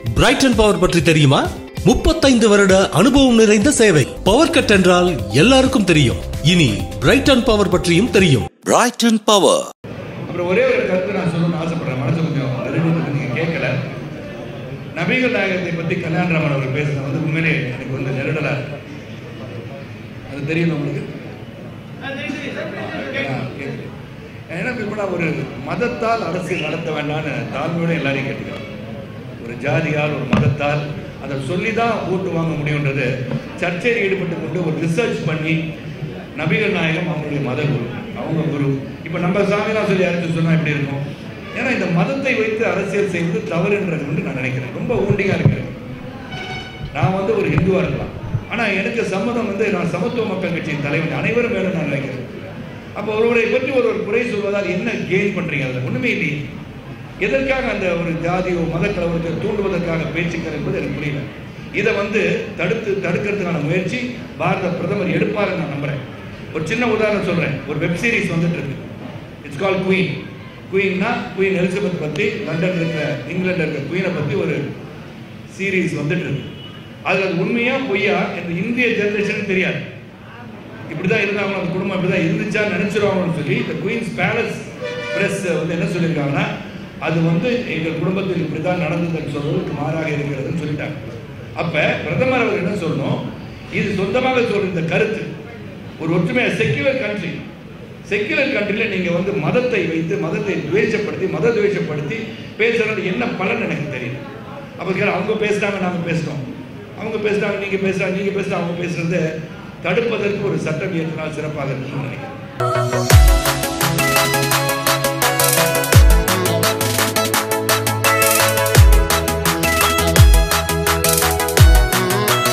Brayton power பற்றி தெரியுமா முப்பத்தைந்து வருட அனுபவம் நிறைந்த சேவை பவர் கட் என்றால் எல்லாருக்கும் தெரியும் இனி பிரைட்டன் பவர் பற்றியும் தெரியும் Brighton Power. அப்புறம் ஒரே ஒரு கருத்து நான் சொல்லணும்னு ஆசைப்படுறேன் மனசு கொஞ்சம் நெருங்கிட்டு நீங்க கேட்கல நபிகள் நாயகத்தை பத்தி கல்யாணராமன் அவர் பேசுறது வந்து உண்மையிலே எனக்கு வந்து நெருடலா இருக்கு அது தெரியும் உங்களுக்கு ஆ, கேக்குது. ஏன்னா இப்ப நான் ஒரு மதத்தால் அரசியல் நடத்த வேண்டாம்னு தாழ்மையோட எல்லாரையும் கேட்டுக்கிறேன் ஒரு ஜாதியால் ஒரு மதத்தால் அதை சொல்லி தான் ஓட்டு வாங்க முடியுன்றது சர்ச்சையில் ஈடுபட்டு கொண்டு ஒரு ரிசர்ச் பண்ணி நபிகள் நாயகம் அவங்களுடைய மத குரு அவங்க குரு இப்போ நம்ம சாமிலாம் சொல்லி யாருக்கு சொன்னா எப்படி இருக்கும் ஏன்னா இந்த மதத்தை வைத்து அரசியல் செய்வது தவறுன்றது வந்து நான் நினைக்கிறேன் ரொம்ப ஊண்டியாக இருக்கிறேன் நான் வந்து ஒரு ஹிந்துவா இருக்கலாம் ஆனா எனக்கு சம்மதம் வந்து நான் சமத்துவ மக்கள் கட்சியின் தலைவன் அனைவரும் மேலும் நான் நினைக்கிறேன் அப்போ ஒருவரை பற்றி ஒரு ஒரு குறை சொல்வதால் என்ன கெயின் பண்றீங்க அதில் ஒண்ணுமே இல்லையே எதற்காக அந்த ஒரு ஜாதியோ மத கலவரத்தை தூண்டுவதற்காக பேச்சுக்கள் என்பது எனக்கு புரியல இதை வந்து தடுத்து தடுக்கிறதுக்கான முயற்சி பாரத பிரதமர் எடுப்பாருன்னு நான் நம்புறேன் ஒரு சின்ன உதாரணம் சொல்றேன் ஒரு வெப் சீரிஸ் வந்துட்டு இருக்கு இட்ஸ் கால் குயின் குயின்னா குயின் எலிசபெத் பத்தி லண்டன் இருக்கிற இங்கிலாந்து இருக்கிற குயினை பத்தி ஒரு சீரீஸ் வந்துட்டு இருக்கு அதுல அது உண்மையா பொய்யா இந்த இந்திய ஜெனரேஷன் தெரியாது இப்படிதான் இருந்தாங்க அந்த குடும்பம் இப்படிதான் இருந்துச்சா நினைச்சிருவாங்கன்னு சொல்லி இந்த குயின்ஸ் பேலஸ் பிரஸ் வந்து என்ன சொல்லியிருக்காங்கன்னா அது வந்து எங்கள் குடும்பத்தில் இப்படிதான் நடந்ததுன்னு சொல்றதுக்கு மாறாக இருக்கிறதுன்னு சொல்லிட்டாங்க அப்ப பிரதமர் அவர் என்ன சொல்லணும் இது சொந்தமாக சொல்ற இந்த கருத்து ஒரு ஒற்றுமையா செக்யூலர் கண்ட்ரி செக்யூலர் கண்ட்ரில நீங்க வந்து மதத்தை வைத்து மதத்தை துவேஷப்படுத்தி மத துவேஷப்படுத்தி பேசுறது என்ன பலன் எனக்கு தெரியும் அப்ப கேள அவங்க பேசுறாங்க நாங்க பேசுறோம் அவங்க பேசுறாங்க நீங்க பேசுறாங்க நீங்க பேசுறாங்க அவங்க பேசுறதை தடுப்பதற்கு ஒரு சட்டம் இயற்றினால் சிறப்பாக இருக்கும்னு நினைக்கிறேன்